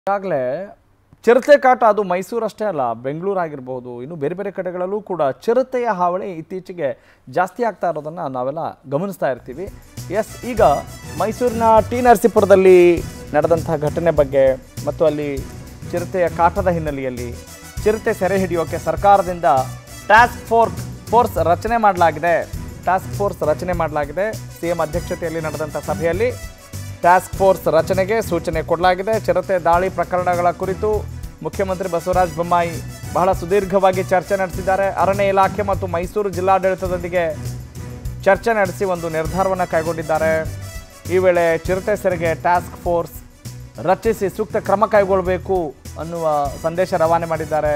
ಈಗಾಗಲೇ ಚಿರತೆ ಕಾಟ ಅದು ಮೈಸೂರು ಅಷ್ಟೇ ಅಲ್ಲ ಬೆಂಗಳೂರು ಆಗಿರ್ಬೋದು ಇನ್ನು ಬೇರೆ ಬೇರೆ ಕಡೆಗಳಲ್ಲೂ ಕೂಡ ಚಿರತೆಯ ಹಾವಳಿ ಇತ್ತೀಚೆಗೆ ಜಾಸ್ತಿ ಆಗ್ತಾ ಇರೋದನ್ನು ನಾವೆಲ್ಲ ಗಮನಿಸ್ತಾ ಇರ್ತೀವಿ ಎಸ್ ಈಗ ಮೈಸೂರಿನ ಟಿ ನರಸೀಪುರದಲ್ಲಿ ನಡೆದಂತಹ ಘಟನೆ ಬಗ್ಗೆ ಮತ್ತು ಅಲ್ಲಿ ಚಿರತೆಯ ಕಾಟದ ಹಿನ್ನೆಲೆಯಲ್ಲಿ ಚಿರತೆ ಸೆರೆ ಹಿಡಿಯೋಕೆ ಸರ್ಕಾರದಿಂದ ಟಾಸ್ಕ್ ಫೋರ್ಸ್ ಫೋರ್ಸ್ ರಚನೆ ಮಾಡಲಾಗಿದೆ ಟಾಸ್ಕ್ ಫೋರ್ಸ್ ರಚನೆ ಮಾಡಲಾಗಿದೆ ಸಿ ಎಂ ಅಧ್ಯಕ್ಷತೆಯಲ್ಲಿ ನಡೆದಂಥ ಸಭೆಯಲ್ಲಿ ಟಾಸ್ಕ್ ಫೋರ್ಸ್ ರಚನೆಗೆ ಸೂಚನೆ ಕೊಡಲಾಗಿದೆ ಚಿರತೆ ದಾಳಿ ಪ್ರಕರಣಗಳ ಕುರಿತು ಮುಖ್ಯಮಂತ್ರಿ ಬಸವರಾಜ ಬೊಮ್ಮಾಯಿ ಬಹಳ ಸುದೀರ್ಘವಾಗಿ ಚರ್ಚೆ ನಡೆಸಿದ್ದಾರೆ ಅರಣ್ಯ ಇಲಾಖೆ ಮತ್ತು ಮೈಸೂರು ಜಿಲ್ಲಾಡಳಿತದೊಂದಿಗೆ ಚರ್ಚೆ ನಡೆಸಿ ಒಂದು ನಿರ್ಧಾರವನ್ನು ಕೈಗೊಂಡಿದ್ದಾರೆ ಈ ವೇಳೆ ಚಿರತೆ ಸೆರೆಗೆ ಟಾಸ್ಕ್ ಫೋರ್ಸ್ ರಚಿಸಿ ಸೂಕ್ತ ಕ್ರಮ ಕೈಗೊಳ್ಳಬೇಕು ಅನ್ನುವ ಸಂದೇಶ ರವಾನೆ ಮಾಡಿದ್ದಾರೆ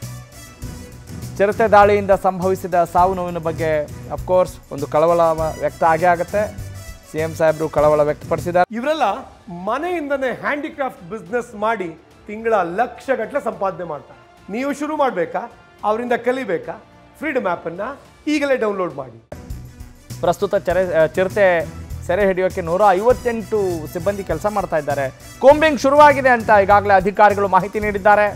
ಚಿರತೆ ದಾಳಿಯಿಂದ ಸಂಭವಿಸಿದ ಸಾವು ನೋವಿನ ಬಗ್ಗೆ ಅಫ್ಕೋರ್ಸ್ ಒಂದು ಕಳವಳ ವ್ಯಕ್ತ ಆಗೇ ಆಗುತ್ತೆ ಸಿ ಎಂ ಸಾಹೇಬರು ಕಳವಳ ವ್ಯಕ್ತಪಡಿಸಿದ್ದಾರೆ ಇವರೆಲ್ಲ ಮನೆಯಿಂದನೇ ಹ್ಯಾಂಡಿಕ್ರಾಫ್ಟ್ ಬಿಸ್ನೆಸ್ ಮಾಡಿ ತಿಂಗಳ ಲಕ್ಷ ಗಟ್ಟಲೆ ಸಂಪಾದನೆ ಮಾಡ್ತಾರೆ ನೀವು ಶುರು ಮಾಡಬೇಕಾ ಅವರಿಂದ ಕಲಿಬೇಕಾ ಫ್ರೀಡಮ್ ಆ್ಯಪನ್ನು ಈಗಲೇ ಡೌನ್ಲೋಡ್ ಮಾಡಿ ಪ್ರಸ್ತುತ ಚೆರೆ ಚಿರತೆ ಸೆರೆ ಹಿಡಿಯೋಕೆ ನೂರ ಐವತ್ತೆಂಟು ಸಿಬ್ಬಂದಿ ಕೆಲಸ ಮಾಡ್ತಾ ಇದ್ದಾರೆ ಕೋಂಬಿಂಗ್ ಶುರುವಾಗಿದೆ ಅಂತ ಈಗಾಗಲೇ ಅಧಿಕಾರಿಗಳು ಮಾಹಿತಿ ನೀಡಿದ್ದಾರೆ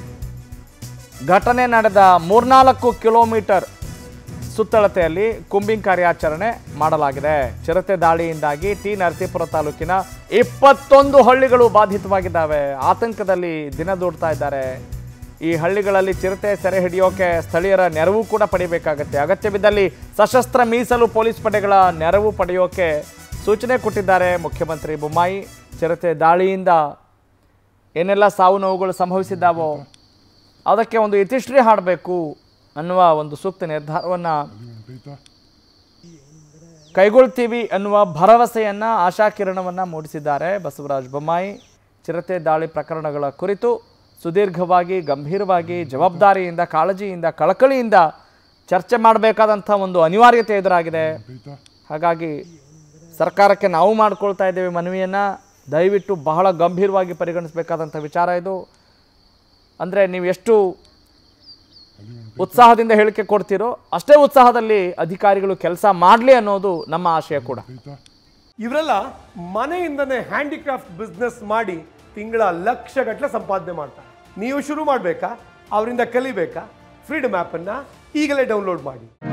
ಘಟನೆ ನಡೆದ ಮೂರ್ನಾಲ್ಕು ಕಿಲೋಮೀಟರ್ ಸುತ್ತಳತೆಯಲ್ಲಿ ಕುಂಬಿಂಗ್ ಕಾರ್ಯಾಚರಣೆ ಮಾಡಲಾಗಿದೆ ಚಿರತೆ ದಾಳಿಯಿಂದಾಗಿ ಟಿ ನರಸೀಪುರ ತಾಲೂಕಿನ ಇಪ್ಪತ್ತೊಂದು ಹಳ್ಳಿಗಳು ಬಾಧಿತವಾಗಿದ್ದಾವೆ ಆತಂಕದಲ್ಲಿ ದಿನ ದೂಡ್ತಾ ಇದ್ದಾರೆ ಈ ಹಳ್ಳಿಗಳಲ್ಲಿ ಚಿರತೆ ಸೆರೆ ಹಿಡಿಯೋಕೆ ಸ್ಥಳೀಯರ ನೆರವು ಕೂಡ ಪಡಿಬೇಕಾಗತ್ತೆ ಅಗತ್ಯ ಬಿದ್ದಲ್ಲಿ ಸಶಸ್ತ್ರ ಮೀಸಲು ಪೊಲೀಸ್ ಪಡೆಗಳ ನೆರವು ಪಡೆಯೋಕೆ ಸೂಚನೆ ಕೊಟ್ಟಿದ್ದಾರೆ ಮುಖ್ಯಮಂತ್ರಿ ಬೊಮ್ಮಾಯಿ ಚಿರತೆ ದಾಳಿಯಿಂದ ಏನೆಲ್ಲ ಸಾವು ನೋವುಗಳು ಸಂಭವಿಸಿದ್ದಾವೋ ಅದಕ್ಕೆ ಒಂದು ಇತಿಶ್ರೀ ಹಾಡಬೇಕು ಅನ್ನುವ ಒಂದು ಸೂಕ್ತ ನಿರ್ಧಾರವನ್ನು ಕೈಗೊಳ್ತೀವಿ ಅನ್ನುವ ಭರವಸೆಯನ್ನು ಆಶಾಕಿರಣವನ್ನು ಮೂಡಿಸಿದ್ದಾರೆ ಬಸವರಾಜ ಬೊಮ್ಮಾಯಿ ಚಿರತೆ ದಾಳಿ ಪ್ರಕರಣಗಳ ಕುರಿತು ಸುದೀರ್ಘವಾಗಿ ಗಂಭೀರವಾಗಿ ಜವಾಬ್ದಾರಿಯಿಂದ ಕಾಳಜಿಯಿಂದ ಕಳಕಳಿಯಿಂದ ಚರ್ಚೆ ಮಾಡಬೇಕಾದಂಥ ಒಂದು ಅನಿವಾರ್ಯತೆ ಎದುರಾಗಿದೆ ಹಾಗಾಗಿ ಸರ್ಕಾರಕ್ಕೆ ನಾವು ಮಾಡ್ಕೊಳ್ತಾ ಇದ್ದೇವೆ ಮನವಿಯನ್ನು ದಯವಿಟ್ಟು ಬಹಳ ಗಂಭೀರವಾಗಿ ಪರಿಗಣಿಸಬೇಕಾದಂಥ ವಿಚಾರ ಇದು ಅಂದರೆ ನೀವು ಎಷ್ಟು ಉತ್ಸಾಹದಿಂದ ಹೇಳಿಕೆ ಕೊಡ್ತೀರೋ ಅಷ್ಟೇ ಉತ್ಸಾಹದಲ್ಲಿ ಅಧಿಕಾರಿಗಳು ಕೆಲಸ ಮಾಡಲಿ ಅನ್ನೋದು ನಮ್ಮ ಆಶಯ ಕೂಡ ಇವರೆಲ್ಲ ಮನೆಯಿಂದನೇ ಹ್ಯಾಂಡಿಕ್ರಾಫ್ಟ್ ಬಿಸ್ನೆಸ್ ಮಾಡಿ ತಿಂಗಳ ಲಕ್ಷ ಗಟ್ಟಲೆ ಸಂಪಾದನೆ ಮಾಡ್ತಾರೆ ನೀವು ಶುರು ಮಾಡಬೇಕಾ ಅವರಿಂದ ಕಲಿಬೇಕಾ ಫ್ರೀಡಮ್ ಆ್ಯಪನ್ನು ಈಗಲೇ ಡೌನ್ಲೋಡ್ ಮಾಡಿ